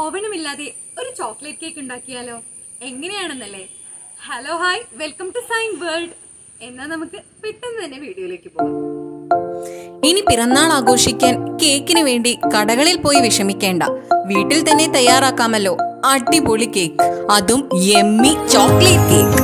ഓവനുമില്ലാതെ ഒരു chocolate cake ഉണ്ടാക്കിയാലോ എങ്ങനെയാണെന്നല്ലേ hello hi welcome to sign world എന്നാ നമുക്ക് പെട്ടെന്ന് തന്നെ വീഡിയോയിലേക്ക് പോകാം ഇനി പിറന്നാൾ ആഘോഷിക്കാൻ കേക്കിന് വേണ്ടി കടകളിൽ പോയി വിഷമിക്കേണ്ട വീട്ടിൽ തന്നെ തയ്യാറാക്കാമല്ലോ അടിപൊളി കേക്ക് അതും യെമ്മി ചോക്ലേറ്റ് കേക്ക്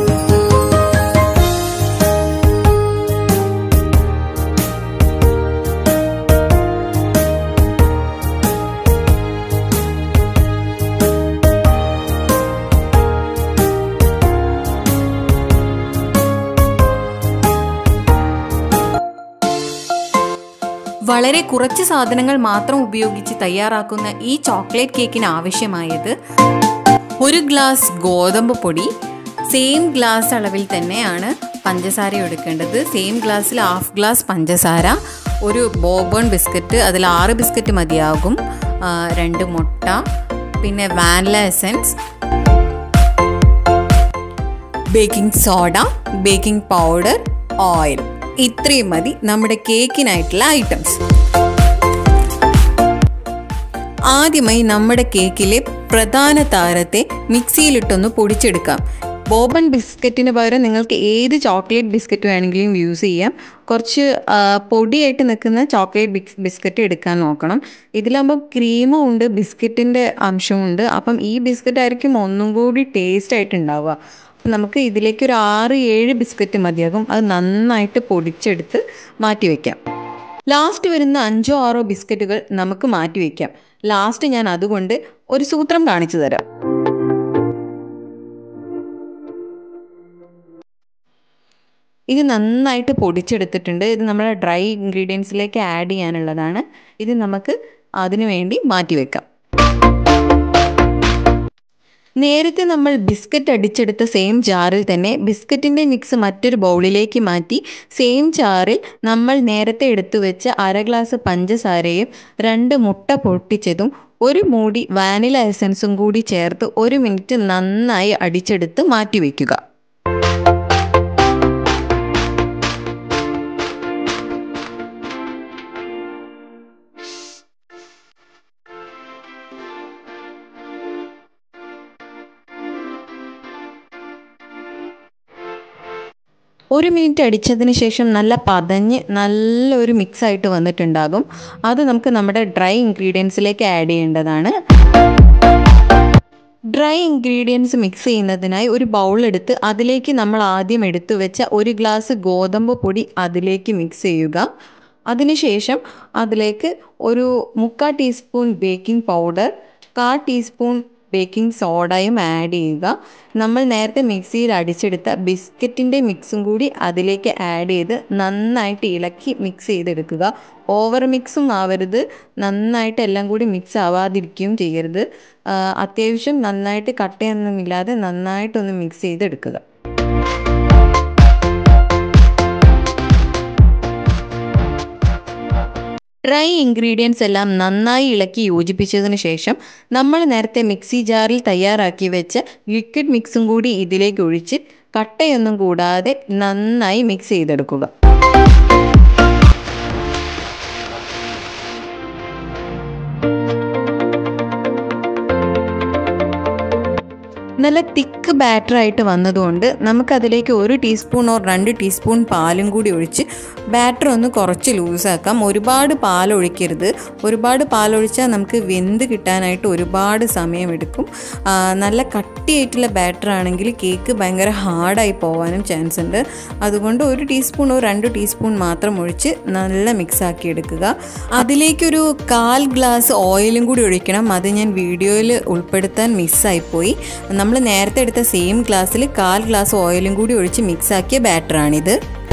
വളരെ കുറച്ച് സാധനങ്ങൾ മാത്രം ഉപയോഗിച്ച് തയ്യാറാക്കുന്ന ഈ ചോക്ലേറ്റ് കേക്കിന് ആവശ്യമായത് ഒരു ഗ്ലാസ് ഗോതമ്പ് പൊടി സെയിം ഗ്ലാസ് അളവിൽ തന്നെയാണ് പഞ്ചസാര എടുക്കേണ്ടത് സെയിം ഗ്ലാസ്സിൽ ഹാഫ് ഗ്ലാസ് പഞ്ചസാര ഒരു ബോബൺ ബിസ്ക്കറ്റ് അതിൽ ആറ് ബിസ്ക്കറ്റ് മതിയാകും ആ, രണ്ട് മുട്ട പിന്നെ vanilla essence baking soda baking powder oil ഇത്രയും മതി നമ്മുടെ കേക്കിനായിട്ടുള്ള ഐറ്റംസ് ആദ്യമായി നമ്മുടെ കേക്കിലെ പ്രധാന താരത്തെ മിക്സിയിലിട്ടൊന്ന് പൊടിച്ചെടുക്കാം ബോബൺ ബിസ്ക്കറ്റിന് പകരം നിങ്ങൾക്ക് ഏത് ചോക്ലേറ്റ് ബിസ്ക്കറ്റ് വേണമെങ്കിലും യൂസ് ചെയ്യാം കുറച്ച് ആ, പൊടിയായിട്ട് നിൽക്കുന്ന ചോക്ലേറ്റ് ബിസ് ബിസ്ക്കറ്റ് എടുക്കാൻ നോക്കണം ഇതിലാകുമ്പോൾ ക്രീമും ഉണ്ട് ബിസ്ക്കറ്റിൻ്റെ അംശവും ഉണ്ട് അപ്പം ഈ ബിസ്ക്കറ്റ് ആയിരിക്കും ഒന്നും കൂടി ടേസ്റ്റ് ആയിട്ട് ഉണ്ടാവുക അപ്പം നമുക്ക് ഇതിലേക്ക് ഒരു ആറ് ഏഴ് ബിസ്ക്കറ്റ് മതിയാകും അത് നന്നായിട്ട് പൊടിച്ചെടുത്ത് മാറ്റി വയ്ക്കാം ലാസ്റ്റ് വരുന്ന അഞ്ചോ ആറോ ബിസ്ക്കറ്റുകൾ നമുക്ക് മാറ്റി വയ്ക്കാം ലാസ്റ്റ് ഞാൻ അതുകൊണ്ട് ഒരു സൂത്രം കാണിച്ചു തരാം ഇത് നന്നായിട്ട് പൊടിച്ചെടുത്തിട്ടുണ്ട് ഇത് നമ്മുടെ ഡ്രൈ ഇൻഗ്രീഡിയൻസിലേക്ക് ആഡ് ചെയ്യാനുള്ളതാണ് ഇത് നമുക്ക് അതിനു വേണ്ടി മാറ്റി വെക്കാം നേരത്തെ നമ്മൾ ബിസ്ക്കറ്റ് അടിച്ചെടുത്ത സെയിം ജാറിൽ തന്നെ ബിസ്ക്കറ്റിൻ്റെ മിക്സ് മറ്റൊരു ബൗളിലേക്ക് മാറ്റി സെയിം ജാറിൽ നമ്മൾ നേരത്തെ എടുത്തു വെച്ച അര ഗ്ലാസ് പഞ്ചസാരയും രണ്ട് മുട്ട പൊട്ടിച്ചതും ഒരു മൂടി വാനില എസൻസും കൂടി ചേർത്ത് ഒരു മിനിറ്റ് നന്നായി അടിച്ചെടുത്ത് മാറ്റി വയ്ക്കുക ഒരു മിനിറ്റ് അടിച്ചതിന് ശേഷം നല്ല പതഞ്ഞ് നല്ലൊരു മിക്സ് ആയിട്ട് വന്നിട്ടുണ്ടാകും അത് നമുക്ക് നമ്മുടെ ഡ്രൈ ഇൻഗ്രീഡിയൻസിലേക്ക് ആഡ് ചെയ്യേണ്ടതാണ് ഡ്രൈ ഇൻഗ്രീഡിയൻസ് മിക്സ് ചെയ്യുന്നതിനായി ഒരു ബൗൾ എടുത്ത് അതിലേക്ക് നമ്മൾ ആദ്യം എടുത്തു വെച്ച ഒരു ഗ്ലാസ് ഗോതമ്പ് പൊടി അതിലേക്ക് മിക്സ് ചെയ്യുക അതിനുശേഷം അതിലേക്ക് ഒരു മുക്കാൽ ടീസ്പൂൺ ബേക്കിംഗ് പൗഡർ കാൽ ടീസ്പൂൺ ബേക്കിംഗ് സോഡയും ആഡ് ചെയ്യുക നമ്മൾ നേരത്തെ മിക്സിയിൽ അടിച്ചെടുത്ത ബിസ്ക്കറ്റിൻ്റെ മിക്സും കൂടി അതിലേക്ക് ആഡ് ചെയ്ത് നന്നായിട്ട് ഇളക്കി മിക്സ് ചെയ്തെടുക്കുക ഓവർ മിക്സും ആവരുത് നന്നായിട്ട് എല്ലാം കൂടി മിക്സ് ആവാതിരിക്കുകയും ചെയ്യരുത് ആ, അത്യാവശ്യം നന്നായിട്ട് കട്ടയൊന്നുമില്ലാതെ നന്നായിട്ടൊന്ന് മിക്സ് ചെയ്തെടുക്കുക ഡ്രൈ ഇൻഗ്രീഡിയൻസ് എല്ലാം നന്നായി ഇളക്കി യോജിപ്പിച്ചതിന് ശേഷം നമ്മൾ നേരത്തെ മിക്സി ജാറിൽ തയ്യാറാക്കി വെച്ച ലിക്വിഡ് മിക്സും കൂടി ഇതിലേക്ക് ഒഴിച്ച് കട്ടയൊന്നും കൂടാതെ നന്നായി മിക്സ് ചെയ്തെടുക്കുക നല്ല തിക്ക് ബാറ്ററായിട്ട് വന്നതുകൊണ്ട് നമുക്കതിലേക്ക് ഒരു ടീസ്പൂൺ ഓർ രണ്ട് ടീസ്പൂൺ പാലും കൂടി ഒഴിച്ച് ബാറ്റർ ഒന്ന് കുറച്ച് ലൂസാക്കാം ഒരുപാട് പാൽ ഒഴിക്കരുത് ഒരുപാട് പാലൊഴിച്ചാൽ നമുക്ക് വെന്ത് കിട്ടാനായിട്ട് ഒരുപാട് സമയമെടുക്കും ആ, നല്ല കട്ടിയായിട്ടുള്ള ബാറ്റർ ആണെങ്കിൽ കേക്ക് ഭയങ്കര ഹാർഡായി പോകാനും ചാൻസ് ഉണ്ട് അതുകൊണ്ട് ഒരു ടീസ്പൂണോ രണ്ട് ടീസ്പൂൺ മാത്രം ഒഴിച്ച് നല്ല മിക്സ് ആക്കി എടുക്കുക അതിലേക്കൊരു കാൽ ഗ്ലാസ് ഓയിലും കൂടി ഒഴിക്കണം അത് ഞാൻ വീഡിയോയിൽ ഉൾപ്പെടുത്താൻ മിസ്സായിപ്പോയി നമ്മൾ നേരത്തെ എടുത്ത സെയിം ഗ്ലാസ്സിൽ കാൽ ഗ്ലാസ് ഓയിലും കൂടി ഒഴിച്ച് മിക്സ് ആക്കിയ ബാറ്ററാണിത്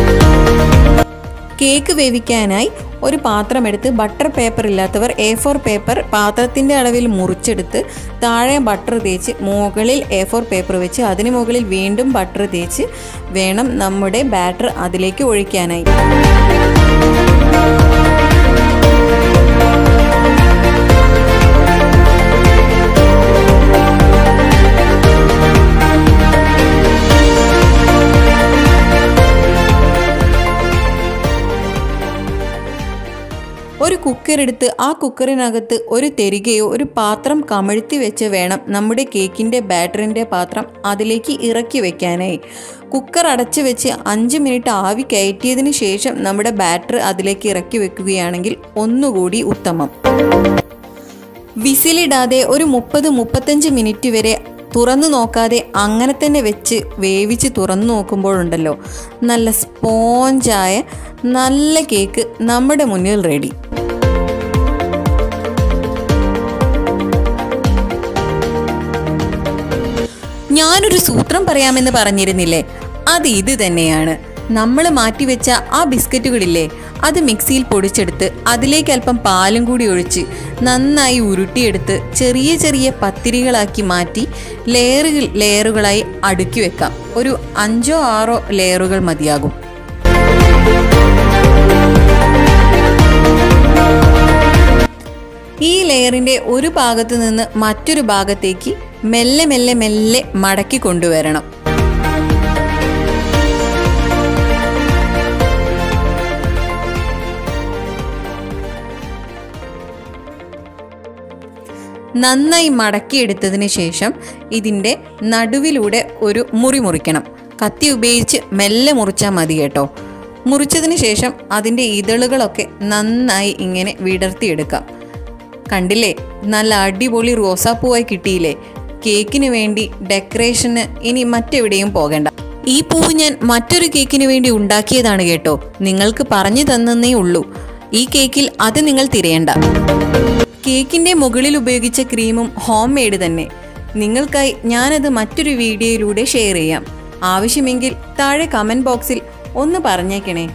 കേക്ക് വേവിക്കാനായി ഒരു പാത്രം എടുത്ത് ബട്ടർ പേപ്പർ ഇല്ലാത്തവർ എ ഫോർ പേപ്പർ പാത്രത്തിൻ്റെ അളവിൽ മുറിച്ചെടുത്ത് താഴെ ബട്ടർ തേച്ച് മുകളിൽ എ ഫോർ പേപ്പർ വെച്ച് അതിന് മുകളിൽ വീണ്ടും ബട്ടർ തേച്ച് വേണം നമ്മുടെ ബാറ്റർ അതിലേക്ക് ഒഴിക്കാനായി ഒരു കുക്കർ എടുത്ത് ആ കുക്കറിനകത്ത് ഒരു തെരികയോ ഒരു പാത്രം കമഴ്ത്തി വെച്ച് വേണം നമ്മുടെ കേക്കിൻ്റെ ബാറ്ററിൻ്റെ പാത്രം അതിലേക്ക് ഇറക്കി വെക്കാനായി കുക്കർ അടച്ചു വെച്ച് അഞ്ച് മിനിറ്റ് ആവി കയറ്റിയതിന് ശേഷം നമ്മുടെ ബാറ്റർ അതിലേക്ക് ഇറക്കി വെക്കുകയാണെങ്കിൽ ഒന്നുകൂടി ഉത്തമം വിസിലിടാതെ ഒരു മുപ്പത് മുപ്പത്തഞ്ച് മിനിറ്റ് വരെ തുറന്നു നോക്കാതെ അങ്ങനെ തന്നെ വെച്ച് വേവിച്ച് തുറന്നു നോക്കുമ്പോഴുണ്ടല്ലോ നല്ല സ്പോഞ്ചായ നല്ല കേക്ക് നമ്മുടെ മുന്നിൽ റെഡി ഞാനൊരു സൂത്രം പറയാമെന്ന് പറഞ്ഞിരുന്നില്ലേ അത് ഇത് തന്നെയാണ് നമ്മൾ മാറ്റിവെച്ച ആ ബിസ്ക്കറ്റുകളില്ലേ അത് മിക്സിയിൽ പൊടിച്ചെടുത്ത് അതിലേക്ക് അല്പം പാലും കൂടി ഒഴിച്ച് നന്നായി ഉരുട്ടിയെടുത്ത് ചെറിയ ചെറിയ പത്തിരികളാക്കി മാറ്റി ലെയറുകൾ ലെയറുകളായി അടുക്കി വെക്കാം ഒരു അഞ്ചോ ആറോ ലെയറുകൾ മതിയാകും ഈ ലെയറിൻ്റെ ഒരു ഭാഗത്ത് നിന്ന് മറ്റൊരു ഭാഗത്തേക്ക് മെല്ലെ മെല്ലെ മെല്ലെ മടക്കി കൊണ്ടുവരണം നന്നായി മടക്കിയെടുത്തതിന് ശേഷം ഇതിൻ്റെ നടുവിലൂടെ ഒരു മുറി മുറിക്കണം കത്തി ഉപയോഗിച്ച് മെല്ലെ മുറിച്ചാൽ മതി കേട്ടോ മുറിച്ചതിന് ശേഷം അതിൻ്റെ ഇതളുകളൊക്കെ നന്നായി ഇങ്ങനെ വിടർത്തിയെടുക്കാം കണ്ടില്ലേ നല്ല അടിപൊളി റോസാപ്പൂവായി കിട്ടിയില്ലേ കേക്കിന് വേണ്ടി ഡെക്കറേഷന് ഇനി മറ്റെവിടെയും പോകണ്ട ഈ പൂവ് ഞാൻ മറ്റൊരു കേക്കിന് വേണ്ടി ഉണ്ടാക്കിയതാണ് കേട്ടോ നിങ്ങൾക്ക് പറഞ്ഞു തന്നേ ഉള്ളൂ ഈ കേക്കിൽ അത് നിങ്ങൾ തിരയണ്ട കേക്കിൻ്റെ മുകളിൽ ഉപയോഗിച്ച ക്രീമും ഹോം മെയ്ഡ് തന്നെ നിങ്ങൾക്കായി ഞാനത് മറ്റൊരു വീഡിയോയിലൂടെ ഷെയർ ചെയ്യാം ആവശ്യമെങ്കിൽ താഴെ കമൻറ്റ് ബോക്സിൽ ഒന്ന് പറഞ്ഞേക്കണേ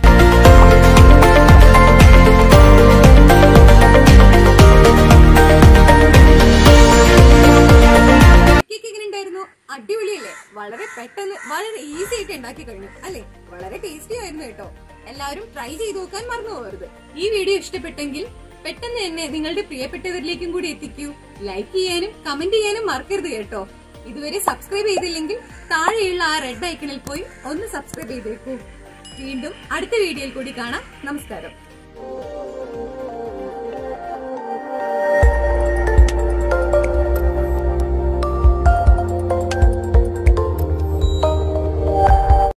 കേക്ക് എങ്ങനെ ഉണ്ടായിരുന്നു അടിപൊളിയല്ലേ വളരെ പെട്ടെന്ന് വളരെ ഈസി ആയിട്ട് ഉണ്ടാക്കി കഴിഞ്ഞു അല്ലേ വളരെ ടേസ്റ്റി ആയിരുന്നു കേട്ടോ എല്ലാവരും ട്രൈ ചെയ്ത് നോക്കാൻ മറന്നു പോകരുത് ഈ വീഡിയോ ഇഷ്ടപ്പെട്ടെങ്കിൽ പെട്ടെന്ന് തന്നെ നിങ്ങളുടെ പ്രിയപ്പെട്ടവരിലേക്കും കൂടി എത്തിക്കൂ ലൈക്ക് ചെയ്യാനും കമന്റ് ചെയ്യാനും മറക്കരുത് കേട്ടോ ഇതുവരെ സബ്സ്ക്രൈബ് ചെയ്തില്ലെങ്കിൽ താഴെയുള്ള ആ റെഡ് ഐക്കണിൽ പോയി ഒന്ന് സബ്സ്ക്രൈബ് ചെയ്തേക്കൂ വീണ്ടും അടുത്ത വീഡിയോയിൽ കൂടി കാണാം നമസ്കാരം